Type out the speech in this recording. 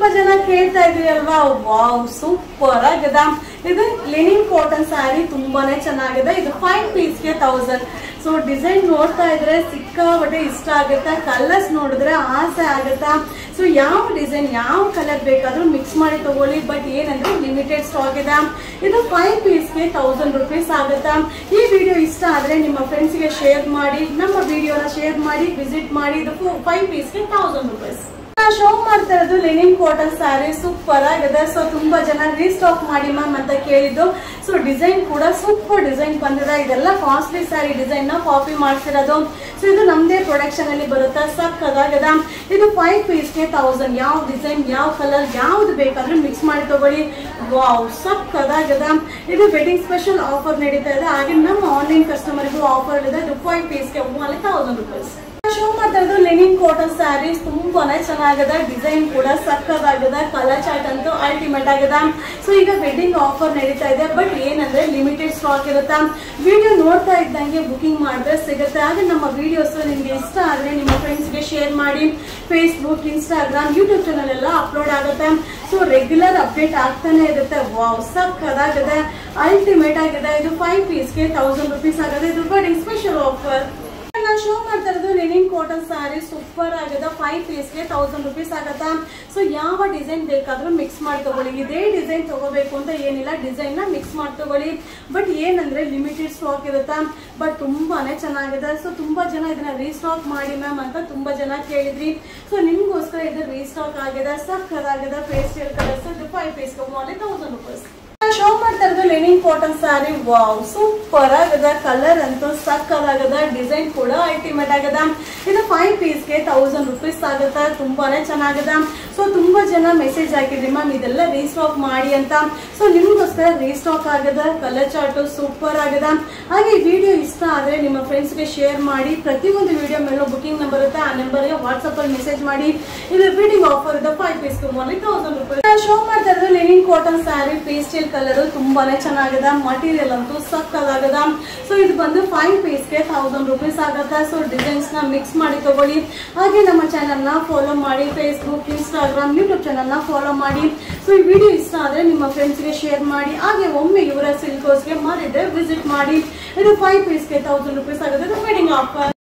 ತುಂಬಾ ಜನ ಕೇಳ್ತಾ ಇದ್ರಿ ಅಲ್ವಾ ವಾವ್ ಸೂಪರ್ ಆಗದ ಇದು ಲಿನಿನ್ ಕಾಟನ್ ಸ್ಯಾರಿ ತುಂಬಾನೇ ಚೆನ್ನಾಗಿದೆ ಇದು ಫೈವ್ ಪೀಸ್ಗೆ ತೌಸಂಡ್ ಸೊ ಡಿಸೈನ್ ನೋಡ್ತಾ ಇದ್ರೆ ಸಿಕ್ಕಾಪಟ್ಟೆ ಇಷ್ಟ ಆಗುತ್ತೆ ಕಲರ್ಸ್ ನೋಡಿದ್ರೆ ಆಸೆ ಆಗುತ್ತಾ ಸೊ ಯಾವ ಡಿಸೈನ್ ಯಾವ ಕಲರ್ ಬೇಕಾದ್ರೂ ಮಿಕ್ಸ್ ಮಾಡಿ ತಗೊಳ್ಳಿ ಬಟ್ ಏನಂದ್ರೆ ಲಿಮಿಟೆಡ್ ಸ್ಟಾಕ್ ಇದೆ ಇದು ಫೈವ್ ಪೀಸ್ಗೆ ತೌಸಂಡ್ ರುಪೀಸ್ ಆಗುತ್ತಾ ಈ ವಿಡಿಯೋ ಇಷ್ಟ ಆದ್ರೆ ನಿಮ್ಮ ಫ್ರೆಂಡ್ಸ್ಗೆ ಶೇರ್ ಮಾಡಿ ನಮ್ಮ ವಿಡಿಯೋನ ಶೇರ್ ಮಾಡಿ ವಿಸಿಟ್ ಮಾಡಿ ಇದು ಫೈವ್ ಪೀಸ್ಗೆ ತೌಸಂಡ್ ರುಪೀಸ್ ಶೋ ಮಾಡ್ತಾ ಇರೋದು ಲೆನಿನ್ ಕಾಟನ್ ಸ್ಯಾರಿ ಸೂಪರ್ ಆಗಿದೆ ಸೊ ತುಂಬಾ ಜನ ರೀಸ್ಟಾಕ್ ಮಾಡಿ ಮ್ಯಾಮ್ ಅಂತ ಕೇಳಿದ್ದು ಸೊ ಡಿಸೈನ್ ಕೂಡ ಸೂಪರ್ ಡಿಸೈನ್ ಬಂದಿದೆ ಇದೆಲ್ಲ ಕಾಸ್ಟ್ಲಿ ಸ್ಯಾರಿ ಡಿಸೈನ್ ನ ಕಾಪಿ ಮಾಡ್ತಿರೋದು ಸೊ ಇದು ನಮ್ದೇ ಪ್ರೊಡಕ್ಷನ್ ಅಲ್ಲಿ ಬರುತ್ತೆ ಸಕ್ಕದಾಗದ ಇದು ಫೈವ್ ಪೀಸ್ಗೆ ತೌಸಂಡ್ ಯಾವ ಡಿಸೈನ್ ಯಾವ ಕಲರ್ ಯಾವ್ದು ಬೇಕಾದ್ರೂ ಮಿಕ್ಸ್ ಮಾಡಿ ತಗೊಳ್ಳಿ ವಾವ್ ಸಕ್ಕದಾಗದ ಇದು ವೆಡ್ಡಿಂಗ್ ಸ್ಪೆಷಲ್ ಆಫರ್ ನಡೀತಾ ಇದೆ ಹಾಗೆ ನಮ್ಮ ಆನ್ಲೈನ್ ಕಸ್ಟಮರ್ಗೂ ಆಫರ್ ಇದೆ ಇದು ಫೈವ್ ಪೀಸ್ಗೆ ಓನ್ಲಿ ತೌಸಂಡ್ ರುಪೀಸ್ ಶೋ ಮಾಡ್ತಾ ಇರೋದು ಲೆನಿನ್ ಕಾಟನ್ ಸ್ಯಾರೀಸ್ ತುಂಬಾನೇ ಚೆನ್ನಾಗಿದೆ ಡಿಸೈನ್ ಕೂಡ ಸಕ್ಕದಾಗಿದೆ ಕಲರ್ ಚಾರ್ಟ್ ಅಂತೂ ಅಲ್ಟಿಮೇಟ್ ಆಗಿದೆ ಸೊ ಈಗ ವೆಡ್ಡಿಂಗ್ ಆಫರ್ ನಡೀತಾ ಇದೆ ಬಟ್ ಏನಂದ್ರೆ ಲಿಮಿಟೆಡ್ ಸ್ಟಾಕ್ ಇರುತ್ತೆ ವಿಡಿಯೋ ನೋಡ್ತಾ ಇದ್ದಂಗೆ ಬುಕಿಂಗ್ ಮಾಡಿದ್ರೆ ಸಿಗುತ್ತೆ ಹಾಗೆ ನಮ್ಮ ವಿಡಿಯೋಸ್ ನಿಮ್ಗೆ ಇಷ್ಟ ಆದ್ರೆ ನಿಮ್ಮ ಫ್ರೆಂಡ್ಸ್ಗೆ ಶೇರ್ ಮಾಡಿ ಫೇಸ್ಬುಕ್ ಇನ್ಸ್ಟಾಗ್ರಾಮ್ ಯೂಟ್ಯೂಬ್ ಚಾನಲ್ ಎಲ್ಲ ಅಪ್ಲೋಡ್ ಆಗುತ್ತೆ ಸೊ ರೆಗ್ಯುಲರ್ ಅಪ್ಡೇಟ್ ಆಗ್ತಾನೆ ಇರುತ್ತೆ ವಾವ್ ಸಕ್ಕದಾಗಿದೆ ಅಲ್ಟಿಮೇಟ್ ಆಗಿದೆ ಇದು ಫೈವ್ ಪೀಸ್ಗೆ ತೌಸಂಡ್ ರುಪೀಸ್ ಆಗಿದೆ ಇದು ವೆಡ್ಡಿಂಗ್ ಸ್ಪೆಷಲ್ ಆಫರ್ ನಾನು ಶೋ ಮಾಡ್ತಾ ಇರೋದು ಲೆನಿನ್ ಕಾಟನ್ ಸ್ಯಾರಿ ಸೂಪರ್ ಆಗಿದೆ ಫೈವ್ ಪೀಸ್ಗೆ ತೌಸಂಡ್ ರುಪೀಸ್ ಆಗತ್ತಾ ಸೊ ಯಾವ ಡಿಸೈನ್ ಬೇಕಾದ್ರೂ ಮಿಕ್ಸ್ ಮಾಡಿ ತಗೊಳ್ಳಿ ಇದೇ ಡಿಸೈನ್ ತಗೋಬೇಕು ಅಂತ ಏನಿಲ್ಲ ಡಿಸೈನ್ ನ ಮಿಕ್ಸ್ ಮಾಡಿ ತಗೊಳ್ಳಿ ಬಟ್ ಏನಂದ್ರೆ ಲಿಮಿಟೆಡ್ ಸ್ಟಾಕ್ ಇರುತ್ತಾ ಬಟ್ ತುಂಬಾನೇ ಚೆನ್ನಾಗಿದೆ ಸೊ ತುಂಬಾ ಜನ ಇದನ್ನ ರೀಸ್ಟಾಕ್ ಮಾಡಿ ಮ್ಯಾಮ್ ಅಂತ ತುಂಬಾ ಜನ ಕೇಳಿದ್ರಿ ಸೊ ನಿಮ್ಗೋಸ್ಕರ ಇದು ರೀಸ್ಟಾಕ್ ಆಗಿದೆ ಸಕ್ಕದಾಗಿದೆ ಫೇಸ್ಟಿಯಲ್ ಕಲರ್ಸ್ ಇದು ಫೈವ್ ಪೀಸ್ಗೆ ಓನ್ಲಿ ತೌಸಂಡ್ ರುಪೀಸ್ ಶೋ ಮಾಡ್ತಾ ಇರೋದು linen cotton sari wow super ಆಗದ ಕಲರ್ ಅಂತೂ ಸಕ್ಕದಾಗದ ಡಿಸೈನ್ ಕೂಡ ಅಲ್ಟಿಮೇಟ್ ಆಗದ ಇದು ಫೈವ್ ಪೀಸ್ಗೆ ತೌಸಂಡ್ ರುಪೀಸ್ ಆಗುತ್ತೆ ತುಂಬಾನೇ ಚೆನ್ನಾಗದ ಸೊ ತುಂಬಾ ಜನ ಮೆಸೇಜ್ ಹಾಕಿದ್ರಿ ಮ್ಯಾಮ್ ಇದೆಲ್ಲ ರೀಸ್ಟಾಕ್ ಮಾಡಿ ಅಂತ ಸೊ ನಿಮ್ಗೋಸ್ಕರ ರೀಸ್ಟಾಕ್ ಆಗದ ಕಲರ್ ಚಾರ್ಟ್ ಸೂಪರ್ ಆಗದ ಹಾಗೆ ಈ ವಿಡಿಯೋ ಇಷ್ಟ ಆದ್ರೆ ನಿಮ್ಮ ಫ್ರೆಂಡ್ಸ್ಗೆ ಶೇರ್ ಮಾಡಿ ಪ್ರತಿಯೊಂದು ವಿಡಿಯೋ ಮೇಲೂ ಬುಕಿಂಗ್ ನಂಬರ್ ಇರುತ್ತೆ ಆ ನಂಬರ್ಗೆ ವಾಟ್ಸಪ್ ಅಲ್ಲಿ ಮೆಸೇಜ್ ಮಾಡಿ ಇದು ಬಿಡಿಂಗ್ ಆಫರ್ ಇದೆ ಫೈವ್ ಪೀಸ್ಗೆ ಓನ್ಲಿ ತೌಸಂಡ್ ರುಪೀಸ್ ಶೋ ಮಾಡ್ತಾ ಇರೋದು linen cotton sari pastel colour ತುಂಬಾನೇ ಚೆನ್ನಾಗಿದೆ ಮಟೀರಿಯಲ್ ಅಂತೂ ಸಕ್ಕದಾಗದ ಸೊ ಇದು ಬಂದು ಫೈವ್ ಪೀಸ್ಗೆ ತೌಸಂಡ್ ರುಪೀಸ್ ಆಗುತ್ತೆ ಸೊ ಡಿಸೈನ್ಸ್ ನ ಮಿಕ್ಸ್ ಮಾಡಿ ತಗೊಳ್ಳಿ ಹಾಗೆ ನಮ್ಮ ಚಾನಲ್ ನ ಫಾಲೋ ಮಾಡಿ ಫೇಸ್ಬುಕ್ ಇನ್ಸ್ಟಾಗ್ರಾಮ್ ಯೂಟ್ಯೂಬ್ ಚಾನಲ್ ನ ಫಾಲೋ ಮಾಡಿ ಸೊ ಈ ವಿಡಿಯೋ ಇಷ್ಟ ಆದ್ರೆ ನಿಮ್ಮ ಫ್ರೆಂಡ್ಸ್ಗೆ ಶೇರ್ ಮಾಡಿ ಹಾಗೆ ಒಮ್ಮೆ ಇವರ ಸಿಲ್ಕೋಸ್ಗೆ ಮಾಡಿದ್ರೆ ವಿಸಿಟ್ ಮಾಡಿ ಇದು ಫೈವ್ ಪೀಸ್ಗೆ ತೌಸಂಡ್ ರುಪೀಸ್ ಆಗುತ್ತೆ ವೆಡಿಂಗ್ ಆಫರ್